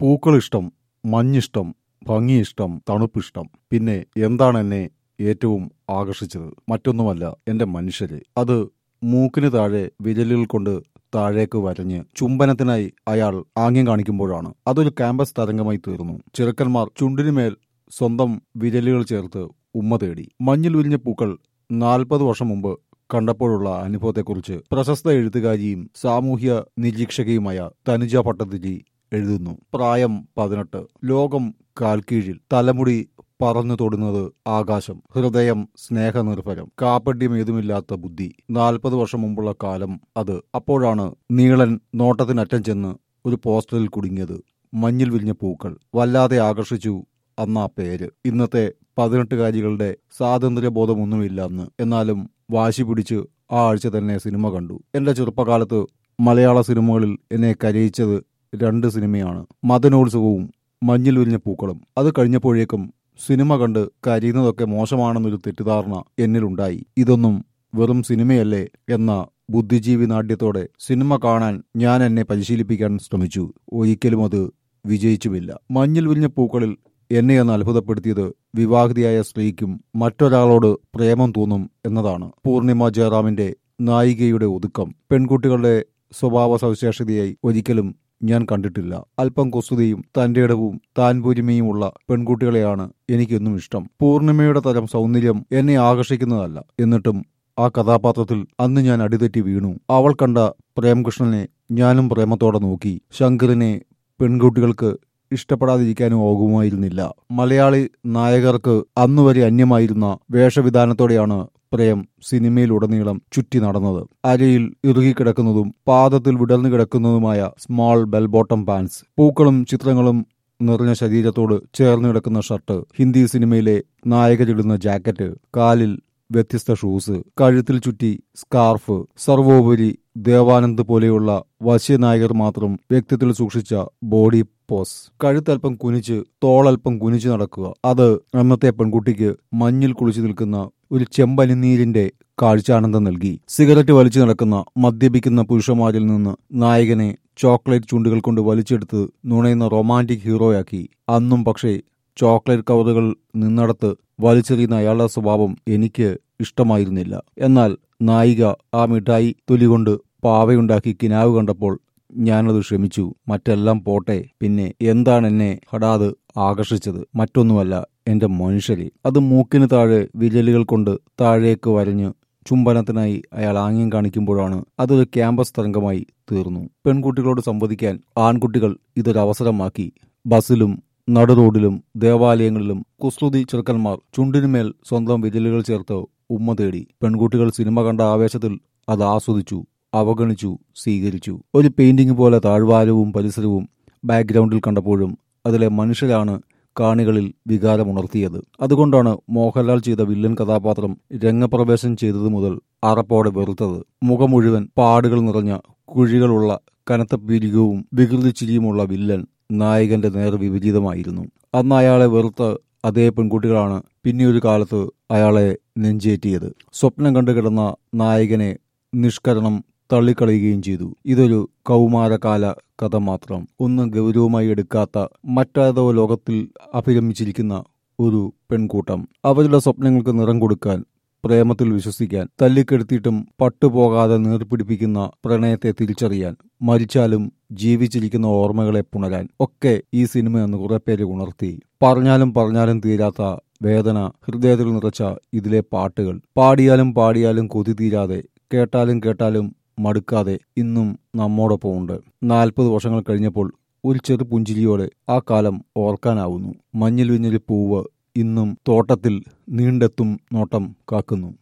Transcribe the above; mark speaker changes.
Speaker 1: പൂക്കളിഷ്ടം മഞ്ഞിഷ്ടം ഭംഗിയിഷ്ടം തണുപ്പിഷ്ടം പിന്നെ എന്താണ് എന്നെ ഏറ്റവും ആകർഷിച്ചത് മറ്റൊന്നുമല്ല എന്റെ മനുഷ്യര് അത് മൂക്കിന് താഴെ വിരലുകൾ കൊണ്ട് താഴേക്ക് വരഞ്ഞ് ചുംബനത്തിനായി അയാൾ ആംഗ്യം കാണിക്കുമ്പോഴാണ് അതൊരു ക്യാമ്പസ് തരംഗമായി തീർന്നു ചെറുക്കന്മാർ ചുണ്ടിനുമേൽ സ്വന്തം വിരലുകൾ ചേർത്ത് ഉമ്മ തേടി മഞ്ഞിൽ വിരിഞ്ഞ പൂക്കൾ നാൽപ്പത് വർഷം മുമ്പ് കണ്ടപ്പോഴുള്ള അനുഭവത്തെക്കുറിച്ച് പ്രശസ്ത എഴുത്തുകാരിയും സാമൂഹ്യ നിരീക്ഷകയുമായ തനുജ ഭട്ടതിരി എഴുതുന്നു പ്രായം പതിനെട്ട് ലോകം കാൽക്കീഴിൽ തലമുടി പറന്നു തൊടുന്നത് ആകാശം ഹൃദയം സ്നേഹനിർഭരം കാപ്പട്യം ഏതുമില്ലാത്ത ബുദ്ധി നാൽപ്പത് വർഷം മുമ്പുള്ള കാലം അത് അപ്പോഴാണ് നീളൻ നോട്ടത്തിനറ്റം ചെന്ന് ഒരു പോസ്റ്ററിൽ കുടുങ്ങിയത് മഞ്ഞിൽ വിരിഞ്ഞ പൂക്കൾ വല്ലാതെ ആകർഷിച്ചു അന്ന ആ പേര് ഇന്നത്തെ പതിനെട്ടുകാരികളുടെ സ്വാതന്ത്ര്യബോധമൊന്നുമില്ല അന്ന് എന്നാലും വാശി പിടിച്ച് ആ ആഴ്ച തന്നെ സിനിമ കണ്ടു എന്റെ ചെറുപ്പകാലത്ത് മലയാള സിനിമകളിൽ എന്നെ കരയിച്ചത് രണ്ട് സിനിമയാണ് മദനോത്സവവും മഞ്ഞിൽ വിരിഞ്ഞ പൂക്കളും അത് കഴിഞ്ഞപ്പോഴേക്കും സിനിമ കണ്ട് കരയുന്നതൊക്കെ മോശമാണെന്നൊരു തെറ്റിദ്ധാരണ എന്നിലുണ്ടായി ഇതൊന്നും വെറും സിനിമയല്ലേ എന്ന ബുദ്ധിജീവി നാട്യത്തോടെ സിനിമ കാണാൻ ഞാൻ എന്നെ പരിശീലിപ്പിക്കാൻ ശ്രമിച്ചു ഒരിക്കലും അത് വിജയിച്ചുമില്ല മഞ്ഞിൽ വിരിഞ്ഞ പൂക്കളിൽ എന്നെ എന്ന് അത്ഭുതപ്പെടുത്തിയത് വിവാഹിതയായ സ്ത്രീക്കും മറ്റൊരാളോട് പ്രേമം തോന്നും എന്നതാണ് പൂർണിമ ജയറാമിന്റെ നായികയുടെ ഒതുക്കം പെൺകുട്ടികളുടെ സ്വഭാവ സവിശേഷതയായി ഒരിക്കലും ഞാൻ കണ്ടിട്ടില്ല അല്പം കുസ്തുതിയും തന്റെ ഇടവും താൻപൂരിമയുമുള്ള പെൺകുട്ടികളെയാണ് എനിക്കെന്നും ഇഷ്ടം പൂർണിമയുടെ തരം സൗന്ദര്യം എന്നെ ആകർഷിക്കുന്നതല്ല എന്നിട്ടും ആ കഥാപാത്രത്തിൽ അന്ന് ഞാൻ അടിതെറ്റി വീണു അവൾ കണ്ട പ്രേംകൃഷ്ണനെ ഞാനും പ്രേമത്തോടെ നോക്കി ശങ്കറിനെ പെൺകുട്ടികൾക്ക് ഇഷ്ടപ്പെടാതിരിക്കാനും ആകുമായിരുന്നില്ല മലയാളി നായകർക്ക് അന്നുവരെ അന്യമായിരുന്ന വേഷവിധാനത്തോടെയാണ് പ്രേം സിനിമയിലുടനീളം ചുറ്റി നടന്നത് അരയിൽ ഇറുകിക്കിടക്കുന്നതും പാദത്തിൽ വിടർന്നു കിടക്കുന്നതുമായ സ്മോൾ ബെൽ ബോട്ടം പാൻസ് പൂക്കളും ചിത്രങ്ങളും നിറഞ്ഞ ശരീരത്തോട് ചേർന്ന് കിടക്കുന്ന ഷർട്ട് ഹിന്ദി സിനിമയിലെ നായകരിടുന്ന ജാക്കറ്റ് കാലിൽ വ്യത്യസ്ത ഷൂസ് കഴുത്തിൽ ചുറ്റി സ്കാർഫ് സർവോപരി ദേവാനന്ദ് പോലെയുള്ള വശ്യനായകർ മാത്രം വ്യക്തിത്വത്തിൽ സൂക്ഷിച്ച ബോഡി പോസ് കഴുത്തൽപ്പം കുനിച്ച് തോളൽപ്പം കുനിച്ചു നടക്കുക അത് അന്നത്തെ പെൺകുട്ടിക്ക് മഞ്ഞിൽ കുളിച്ചു നിൽക്കുന്ന ഒരു ചെമ്പനിനീരിന്റെ കാഴ്ചാനന്ദം നൽകി സിഗരറ്റ് വലിച്ചു നടക്കുന്ന മദ്യപിക്കുന്ന പുരുഷന്മാരിൽ നിന്ന് നായകനെ ചോക്ലേറ്റ് ചുണ്ടുകൾ കൊണ്ട് വലിച്ചെടുത്ത് നുണയുന്ന റൊമാൻറ്റിക് ഹീറോയാക്കി അന്നും പക്ഷേ ചോക്ലേറ്റ് കവറുകൾ നിന്നടത്ത് വലിച്ചെറിയുന്ന അയാളുടെ സ്വഭാവം എനിക്ക് ഇഷ്ടമായിരുന്നില്ല എന്നാൽ നായിക ആ മിഠായി തൊലികൊണ്ട് പാവയുണ്ടാക്കി കിനാവ് കണ്ടപ്പോൾ ഞാനത് ക്ഷമിച്ചു മറ്റെല്ലാം പോട്ടെ പിന്നെ എന്താണ് എന്നെ ഹടാത് ആകർഷിച്ചത് മറ്റൊന്നുമല്ല എന്റെ മനുഷ്യരെ അത് മൂക്കിന് താഴെ വിരലുകൾ കൊണ്ട് താഴേക്ക് വരഞ്ഞ് ചുംബനത്തിനായി അയാൾ ആംഗ്യം കാണിക്കുമ്പോഴാണ് അതൊരു ക്യാമ്പസ് തരംഗമായി തീർന്നു പെൺകുട്ടികളോട് സംവദിക്കാൻ ആൺകുട്ടികൾ ഇതൊരവസരമാക്കി ബസ്സിലും നടുറോഡിലും ദേവാലയങ്ങളിലും കുസ്തുതി ചെറുക്കന്മാർ ചുണ്ടിനുമേൽ സ്വന്തം വിരലുകൾ ചേർത്ത് ഉമ്മ തേടി പെൺകുട്ടികൾ സിനിമ കണ്ട ആവേശത്തിൽ അത് ആസ്വദിച്ചു അവഗണിച്ചു സ്വീകരിച്ചു ഒരു പെയിന്റിംഗ് പോലെ താഴ്വാരവും പരിസരവും ബാക്ക്ഗ്രൗണ്ടിൽ കണ്ടപ്പോഴും അതിലെ മനുഷ്യരാണ് കാണികളിൽ വികാരമുണർത്തിയത് അതുകൊണ്ടാണ് മോഹൻലാൽ ചെയ്ത വില്ലൻ കഥാപാത്രം രംഗപ്രവേശം ചെയ്തതു മുതൽ അറപ്പോടെ വെറുത്തത് മുഖം മുഴുവൻ പാടുകൾ നിറഞ്ഞ കുഴികളുള്ള കനത്ത പീരികവും വികൃതി ചിരിയുമുള്ള വില്ലൻ നായകന്റെ നേർ വിപരീതമായിരുന്നു അന്ന് അയാളെ വെറുത്ത അതേ പെൺകുട്ടികളാണ് പിന്നെയൊരു കാലത്ത് അയാളെ നെഞ്ചേറ്റിയത് സ്വപ്നം കണ്ടു കിടന്ന നായകനെ നിഷ്കരണം തള്ളിക്കളയുകയും ചെയ്തു ഇതൊരു കൗമാരകാല കഥ മാത്രം ഒന്നും ഗൗരവമായി എടുക്കാത്ത മറ്റേതോ ലോകത്തിൽ അഭിരമിച്ചിരിക്കുന്ന ഒരു പെൺകൂട്ടം അവരുടെ സ്വപ്നങ്ങൾക്ക് നിറം കൊടുക്കാൻ പ്രേമത്തിൽ വിശ്വസിക്കാൻ തല്ലിക്കെടുത്തിയിട്ടും പട്ടുപോകാതെ നീർപിടിപ്പിക്കുന്ന പ്രണയത്തെ തിരിച്ചറിയാൻ മരിച്ചാലും ജീവിച്ചിരിക്കുന്ന ഓർമ്മകളെ പുണരാൻ ഒക്കെ ഈ സിനിമ എന്ന് കുറെ പേര് ഉണർത്തി പറഞ്ഞാലും പറഞ്ഞാലും തീരാത്ത വേദന ഹൃദയത്തിൽ നിറച്ച ഇതിലെ പാട്ടുകൾ പാടിയാലും പാടിയാലും കൊതി തീരാതെ കേട്ടാലും കേട്ടാലും മടുക്കാതെ ഇന്നും നമ്മോടൊപ്പം ഉണ്ട് നാൽപ്പത് വർഷങ്ങൾ കഴിഞ്ഞപ്പോൾ ഒരു ചെറു പുഞ്ചിരിയോടെ ആ കാലം ഓർക്കാനാവുന്നു മഞ്ഞിൽ വിഞ്ഞൊരു പൂവ് ഇന്നും തോട്ടത്തിൽ നീണ്ടെത്തും നോട്ടം കാക്കുന്നു